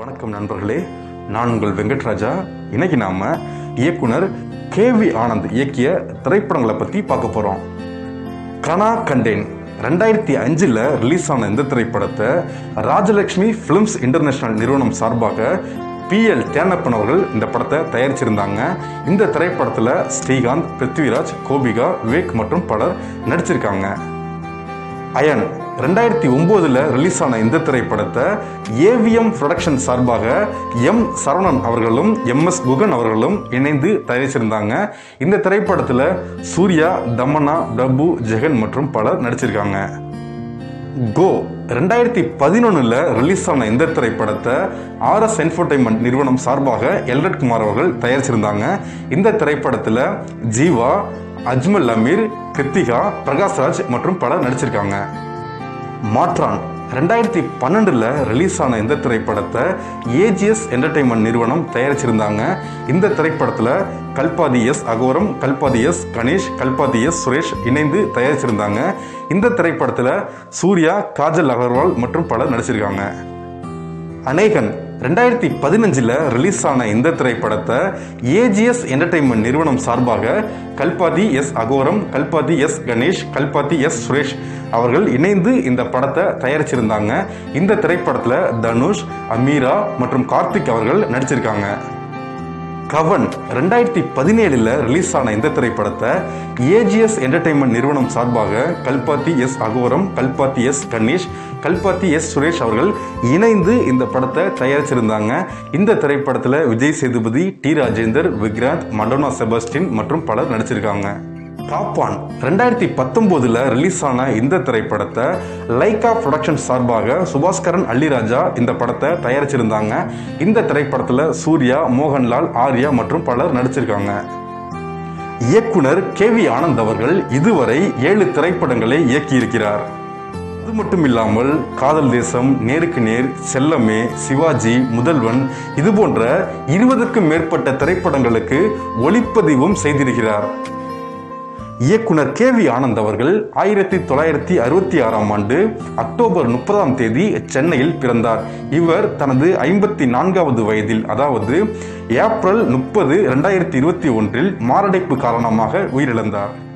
வணக்கம் நண்பர்களே நான் உங்கள் வெங்கட்ராஜா இன்னைக்கு நாம இயக்குனர் கே வி ஆனந்த் இயக்கிய திரைப்படங்களை பத்தி பார்க்க போறோம் கனா கண்டேன் ரெண்டாயிரத்தி அஞ்சில் ரிலீஸ் ஆன இந்த திரைப்படத்தை ராஜலட்சுமி ஃபிலிம்ஸ் இன்டர்நேஷனல் நிறுவனம் சார்பாக பிஎல் தேனப்பன் அவர்கள் இந்த படத்தை தயாரிச்சிருந்தாங்க இந்த திரைப்படத்தில் ஸ்ரீகாந்த் பிருத்விராஜ் கோபிகா விவேக் மற்றும் பலர் நடிச்சிருக்காங்க அயன் ரெண்டாயிரத்தி ஒம்போதில் ரிலீஸ் ஆன இந்த திரைப்படத்தை ஏவிஎம் ப்ரொடக்ஷன் சார்பாக எம் சரவணன் அவர்களும் எம் எஸ் குகன் அவர்களும் இணைந்து தயாரிச்சிருந்தாங்க இந்த திரைப்படத்தில் சூர்யா தமன்னா பிரபு ஜெகன் மற்றும் பலர் நடிச்சிருக்காங்க கோ ரெண்டாயிரத்தி பதினொன்னுல ரிலீஸ் ஆன இந்த திரைப்படத்தை ஆர்எஸ் என்டர்டைன்மெண்ட் நிறுவனம் சார்பாக எல்ரட் குமார் அவர்கள் தயாரிச்சிருந்தாங்க இந்த திரைப்படத்தில் ஜீவா அஜ்மல் அமீர் கிருத்திகா பிரகாஷ்ராஜ் மற்றும் பலர் நடிச்சிருக்காங்க மாற்றான் ரெண்டாயிரத்தி பன்னெண்டில் ரிலீஸ் ஆன இந்த திரைப்படத்தை ஏஜிஎஸ் என்டர்டைன்மெண்ட் நிறுவனம் தயாரிச்சிருந்தாங்க இந்த திரைப்படத்தில் Kalpathi S Aghoram Kalpathi S Ganesh Kalpathi S Suresh இணைந்து தயாரிச்சிருந்தாங்க இந்த திரைப்படத்தில் சூர்யா காஜல் அகர்வால் மற்றும் பலர் நடிச்சிருக்காங்க அநேகன் ரெண்டாயிரத்தி பதினஞ்சில் ரிலீஸ் ஆன இந்த திரைப்படத்தை ஏஜிஎஸ் என்டர்டைன்மெண்ட் நிறுவனம் சார்பாக Kalpathi S Aghoram Kalpathi S Ganesh Kalpathi S Suresh அவர்கள் இணைந்து இந்த படத்தை தயாரிச்சிருந்தாங்க இந்த திரைப்படத்தில் தனுஷ் அமீரா மற்றும் கார்த்திக் அவர்கள் நடிச்சிருக்காங்க கவன் ரெண்டாயிரத்தி பதினேழுல ரிலீஸ் ஆன இந்த திரைப்படத்தை ஏஜிஎஸ் என்டர்டைன்மெண்ட் நிறுவனம் சார்பாக Kalpathi S Aghoram Kalpathi S Ganesh Kalpathi S Suresh அவர்கள் இணைந்து இந்த படத்தை தயாரிச்சிருந்தாங்க இந்த திரைப்படத்தில் விஜய் சேதுபதி டி ராஜேந்தர் விக்ராந்த் மண்டோனா செபாஸ்டின் மற்றும் பலர் நடிச்சிருக்காங்க காப்பான் ரெண்டாயிரத்தி பத்தொம்போதில் ரிலீஸ் ஆன இந்த திரைப்படத்தை லைகா ப்ரொடக்ஷன் சார்பாக சுபாஸ்கரன் அள்ளிராஜா இந்த படத்தை தயாரிச்சிருந்தாங்க இந்த திரைப்படத்தில் சூர்யா மோகன்லால் ஆர்யா மற்றும் பலர் நடிச்சிருக்காங்க இயக்குனர் கே வி ஆனந்த் அவர்கள் இதுவரை ஏழு திரைப்படங்களை இயக்கியிருக்கிறார் அது மட்டும் இல்லாமல் காதல் தேசம் நேருக்கு நேர் செல்லமே சிவாஜி முதல்வன் இது போன்ற இருபதுக்கும் மேற்பட்ட திரைப்படங்களுக்கு ஒளிப்பதிவும் செய்திருக்கிறார் இயக்குனர் கே வி ஆனந்த் அவர்கள் ஆயிரத்தி தொள்ளாயிரத்தி அறுபத்தி ஆறாம் ஆண்டு அக்டோபர் முப்பதாம் தேதி சென்னையில் பிறந்தார் இவர் தனது ஐம்பத்தி நான்காவது வயதில் அதாவது ஏப்ரல் முப்பது ரெண்டாயிரத்தி இருபத்தி ஒன்றில் மாரடைப்பு காரணமாக உயிரிழந்தார்